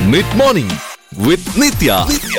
mid morning with Nithya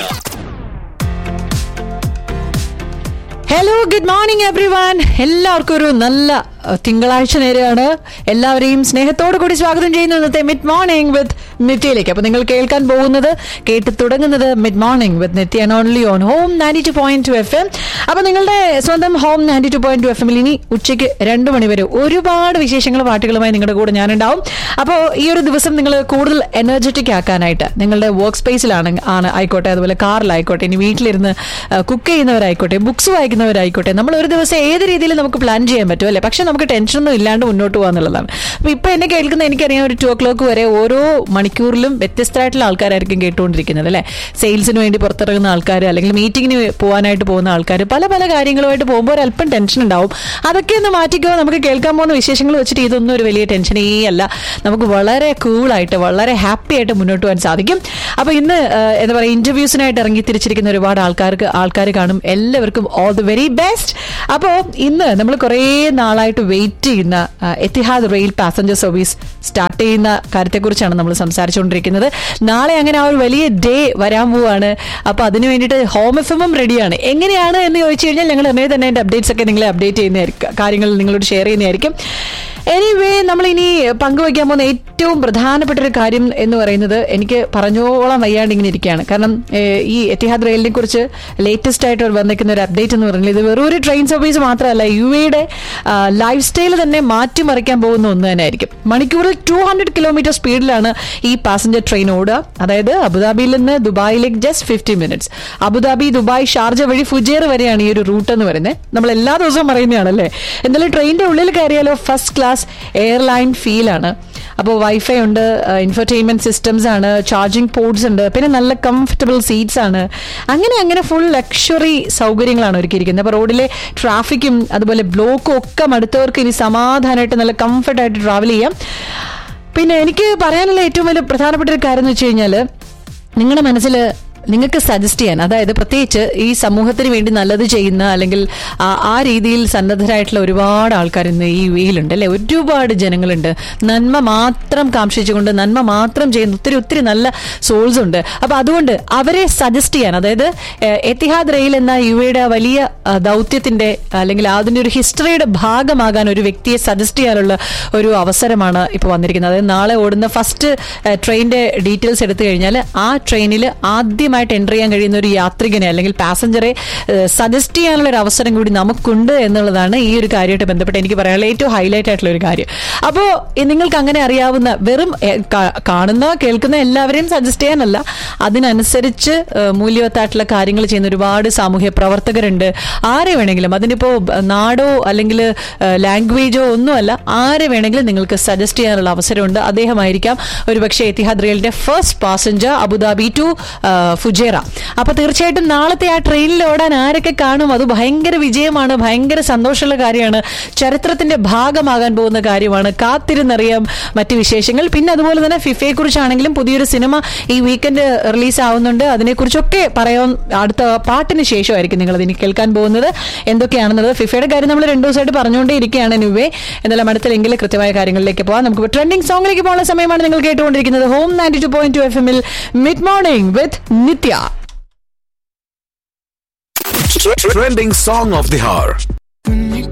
hello good morning everyone എല്ലാവർക്കും ഒരു നല്ല അഹ്, തിങ്കളാഴ്ച നേരെയാണ് എല്ലാവരെയും സ്നേഹത്തോടു കൂടി സ്വാഗതം ചെയ്യുന്നു ഇന്നത്തെ മിഡ് മോർണിംഗ് വിത്ത് നിത്യയിലേക്ക് അപ്പൊ നിങ്ങൾ കേൾക്കാൻ പോകുന്നത് കേട്ട് തുടങ്ങുന്നത് mid morning with Nithya only on Home ninety two point two F M അപ്പൊ നിങ്ങളുടെ സ്വന്തം Home ninety two point two F എമ്മിൽ ഇനി ഉച്ചയ്ക്ക് രണ്ട് മണി വരെ ഒരുപാട് വിശേഷങ്ങൾ പാട്ടുകളുമായി നിങ്ങളുടെ കൂടെ ഞാനുണ്ടാവും അപ്പോൾ ഈ ഒരു ദിവസം നിങ്ങൾ കൂടുതൽ എനർജറ്റിക് ആക്കാനായിട്ട് നിങ്ങളുടെ വർക്ക് സ്പേസിലാണ് ആണ് ആയിക്കോട്ടെ അതുപോലെ കാറിലായിക്കോട്ടെ ഇനി വീട്ടിലിരുന്ന് കുക്ക് ചെയ്യുന്നവരായിക്കോട്ടെ ബുക്സ് വായിക്കുന്നവരായിക്കോട്ടെ നമ്മൾ ഒരു ദിവസം ഏത് രീതിയിൽ നമുക്ക് പ്ലാൻ ചെയ്യാൻ പറ്റും അല്ലേ പക്ഷെ നമുക്ക് ടെൻഷനൊന്നും ഇല്ലാണ്ട് മുന്നോട്ട് പോകാന്നുള്ളതാണ് അപ്പൊ ഇപ്പൊ എന്നെ കേൾക്കുന്ന എനിക്കറിയാം ഒരു ടു ഒ ക്ലോക്ക് വരെ ഓരോ മണിക്കൂറിലും വ്യത്യസ്തമായിട്ടുള്ള ആൾക്കാരായിരിക്കും കേട്ടുകൊണ്ടിരിക്കുന്നത് അല്ലേ സെയിൽസിന് വേണ്ടി പുറത്തിറങ്ങുന്ന ആൾക്കാർ അല്ലെങ്കിൽ മീറ്റിങ്ങിന് പോകാനായിട്ട് പോകുന്ന ആൾക്കാർ പല പല കാര്യങ്ങളുമായിട്ട് പോകുമ്പോൾ ഒരു അല്പം ടെൻഷൻ ഉണ്ടാവും അതൊക്കെ ഒന്ന് മാറ്റിക്കോ നമുക്ക് കേൾക്കാൻ പോകുന്ന വിശേഷങ്ങൾ വെച്ചിട്ട് ഇതൊന്നും ഒരു വലിയ ടെൻഷനേ അല്ല നമുക്ക് വളരെ കൂളായിട്ട് വളരെ ഹാപ്പി ആയിട്ട് മുന്നോട്ട് പോകാൻ സാധിക്കും അപ്പൊ ഇന്ന് ആ, എന്താ പറയുക ഇന്റർവ്യൂസിനായിട്ട് ഇറങ്ങി തിരിച്ചിരിക്കുന്ന ഒരുപാട് ആൾക്കാർക്ക് ആൾക്കാർ കാണും എല്ലാവർക്കും ഓൾ ദി വെരി ബെസ്റ്റ് അപ്പോൾ ഇന്ന് നമ്മൾ കുറേ നാളായിട്ട് വെയിറ്റ് ചെയ്യുന്ന ആ, Etihad Rail passenger service start ചെയ്യുന്ന കാര്യത്തെക്കുറിച്ചാണ് നമ്മൾ സംസാരിച്ചുകൊണ്ടിരിക്കുന്നത് നാളെ അങ്ങനെ ആ ഒരു വലിയ ഡേ വരാൻ പോവാണ് അപ്പൊ അതിന് വേണ്ടിയിട്ട് ഹോം എഫ് എമ്മും റെഡിയാണ് എങ്ങനെയാണ് എന്ന് ചോദിച്ചു കഴിഞ്ഞാൽ ഞങ്ങൾ ഉടനെ തന്നെ അതിന്റെ അപ്ഡേറ്റ്സ് ഒക്കെ നിങ്ങളെ അപ്ഡേറ്റ് ചെയ്യുന്നതായിരിക്കും കാര്യങ്ങൾ നിങ്ങളോട് ഷെയർ ചെയ്യുന്നതായിരിക്കും എനിവേ നമ്മൾ ഇനി പങ്കുവയ്ക്കാൻ പോകുന്ന ഏറ്റവും പ്രധാനപ്പെട്ട ഒരു കാര്യം എന്ന് പറയുന്നത് എനിക്ക് പറഞ്ഞോളം വയ്യാണ്ട് ഇങ്ങനെ ഇരിക്കുകയാണ് കാരണം ഏഹ്, ഈ എത്തിഹാദ് റെയിലിനെ കുറിച്ച് ലേറ്റസ്റ്റ് ആയിട്ട് വന്നിരിക്കുന്ന ഒരു അപ്ഡേറ്റ് എന്ന് പറയുന്നത് ഇത് വെറും ഒരു ട്രെയിൻ സർവീസ് മാത്രമല്ല യു എയുടെ ലൈഫ് സ്റ്റൈൽ തന്നെ മാറ്റിമറിക്കാൻ പോകുന്ന ഒന്ന് തന്നെ ആയിരിക്കും മണിക്കൂറിൽ ടു ഹൺഡ്രഡ് കിലോമീറ്റർ സ്പീഡിലാണ് ഈ പാസഞ്ചർ ട്രെയിൻ ഓടുക അതായത് അബുദാബിയിൽ നിന്ന് ദുബായിലേക്ക് just fifty minutes Abu Dhabi Dubai Sharjah വഴി ഫുജേർ വരെയാണ് ഈ ഒരു റൂട്ട് എന്ന് പറയുന്നത് നമ്മൾ എല്ലാ ദിവസവും പറയുന്നതാണല്ലേ എന്തായാലും ട്രെയിനിന്റെ ഉള്ളിൽ കയറിയാലോ ഫസ്റ്റ് ക്ലാസ് എയർലൈൻ ഫീലാണ് അപ്പോൾ വൈഫൈ ഉണ്ട് ഇൻഫർടൈൻമെന്റ് സിസ്റ്റംസ് ആണ് ചാർജിങ് പോർട്സ് ഉണ്ട് പിന്നെ നല്ല കംഫർട്ടബിൾ സീറ്റ്സ് ആണ് അങ്ങനെ അങ്ങനെ ഫുൾ ലക്ഷറി സൗകര്യങ്ങളാണ് ഒരുക്കിയിരിക്കുന്നത് അപ്പോൾ റോഡിലെ ട്രാഫിക്കും അതുപോലെ ബ്ലോക്കും ഒക്കെ മടുത്തവർക്ക് ഇനി സമാധാനമായിട്ട് നല്ല കംഫർട്ടായിട്ട് ട്രാവൽ ചെയ്യാം പിന്നെ എനിക്ക് പറയാനുള്ള ഏറ്റവും വലിയ പ്രധാനപ്പെട്ട ഒരു കാര്യം എന്ന് വെച്ച് കഴിഞ്ഞാൽ നിങ്ങളുടെ മനസ്സിൽ നിങ്ങൾക്ക് സജസ്റ്റ് ചെയ്യാൻ അതായത് പ്രത്യേകിച്ച് ഈ സമൂഹത്തിന് വേണ്ടി നല്ലത് ചെയ്യുന്ന അല്ലെങ്കിൽ ആ ആ രീതിയിൽ സന്നദ്ധരായിട്ടുള്ള ഒരുപാട് ആൾക്കാർ ഇന്ന് ഈ വേയിലുണ്ട് അല്ലെ ഒരുപാട് ജനങ്ങളുണ്ട് നന്മ മാത്രം കാക്ഷിച്ചുകൊണ്ട് നന്മ മാത്രം ചെയ്യുന്ന ഒത്തിരി ഒത്തിരി നല്ല സോൾസ് ഉണ്ട് അപ്പൊ അതുകൊണ്ട് അവരെ സജസ്റ്റ് ചെയ്യാൻ അതായത് ഏഹ്, എത്തിഹാദ് റെയിൽ എന്ന യു എയുടെ വലിയ ആ, ദൗത്യത്തിന്റെ അല്ലെങ്കിൽ അതിന്റെ ഒരു ഹിസ്റ്ററിയുടെ ഭാഗമാകാൻ ഒരു വ്യക്തിയെ സജസ്റ്റ് ചെയ്യാനുള്ള ഒരു അവസരമാണ് ഇപ്പോൾ വന്നിരിക്കുന്നത് അതായത് നാളെ ഓടുന്ന ഫസ്റ്റ് ട്രെയിനിന്റെ ഡീറ്റെയിൽസ് എടുത്തു കഴിഞ്ഞാൽ ആ ട്രെയിനിൽ ആദ്യമായിട്ട് എൻ്റർ ചെയ്യാൻ കഴിയുന്ന ഒരു യാത്രികനെ അല്ലെങ്കിൽ പാസഞ്ചറെ സജസ്റ്റ് ചെയ്യാനുള്ള ഒരു അവസരം കൂടി നമുക്കുണ്ട് എന്നുള്ളതാണ് ഈ ഒരു കാര്യമായിട്ട് ബന്ധപ്പെട്ട് എനിക്ക് പറയാനുള്ള ഏറ്റവും ഹൈലൈറ്റ് ആയിട്ടുള്ള ഒരു കാര്യം അപ്പോൾ നിങ്ങൾക്ക് അങ്ങനെ അറിയാവുന്ന വെറും എ, കാ- കാണുന്ന കേൾക്കുന്ന എല്ലാവരെയും സജസ്റ്റ് ചെയ്യാനല്ല അതിനനുസരിച്ച് ഏഹ്, മൂല്യവത്തായിട്ടുള്ള കാര്യങ്ങൾ ചെയ്യുന്ന ഒരുപാട് സാമൂഹ്യ പ്രവർത്തകരുണ്ട് ആരെ വേണമെങ്കിലും അതിനിപ്പോ ബ- നാടോ അല്ലെങ്കിൽ ലാംഗ്വേജോ ഒന്നുമല്ല ആരെ വേണമെങ്കിലും നിങ്ങൾക്ക് സജസ്റ്റ് ചെയ്യാനുള്ള അവസരമുണ്ട് അദ്ദേഹമായിരിക്കാം ഒരുപക്ഷെ എത്തിഹാദ് റെയിലിന്റെ first passenger Abu Dhabi to Fujairah അപ്പൊ തീർച്ചയായിട്ടും നാളത്തെ ആ ട്രെയിനിൽ ഓടാൻ ആരൊക്കെ കാണും അത് ഭയങ്കര വിജയമാണ് ഭയങ്കര സന്തോഷമുള്ള കാര്യമാണ് ചരിത്രത്തിന്റെ ഭാഗമാകാൻ പോകുന്ന കാര്യമാണ് കാത്തിരുന്നറിയാം മറ്റു വിശേഷങ്ങൾ പിന്നെ അതുപോലെ തന്നെ ഫിഫയെ കുറിച്ചാണെങ്കിലും പുതിയൊരു സിനിമ ഈ വീക്കെൻഡ് റിലീസ് ആവുന്നുണ്ട് അതിനെക്കുറിച്ചൊക്കെ പറയാൻ അടുത്ത പാട്ടിന് ശേഷമായിരിക്കും നിങ്ങൾ അതിന് കേൾക്കാൻ പോകുന്നത് എന്തൊക്കെയാണെന്നുള്ളത് ഫിഫയുടെ കാര്യം നമ്മൾ രണ്ടു ദിവസമായിട്ട് പറഞ്ഞുകൊണ്ടേ ഇരിക്കുകയാണ് നുവേ എന്തായാലും അടുത്ത ലിങ്കിൽ കൃത്യമായ കാര്യങ്ങളിലേക്ക് പോകാം നമുക്ക് ട്രെൻഡിങ് സോങ്ങിലേക്ക് പോകുന്ന സമയമാണ് നിങ്ങൾ കേട്ടുകൊണ്ടിരിക്കുന്നത് Home ninety two point two F എമ്മിൽ mid morning with Nithya trending song of the hour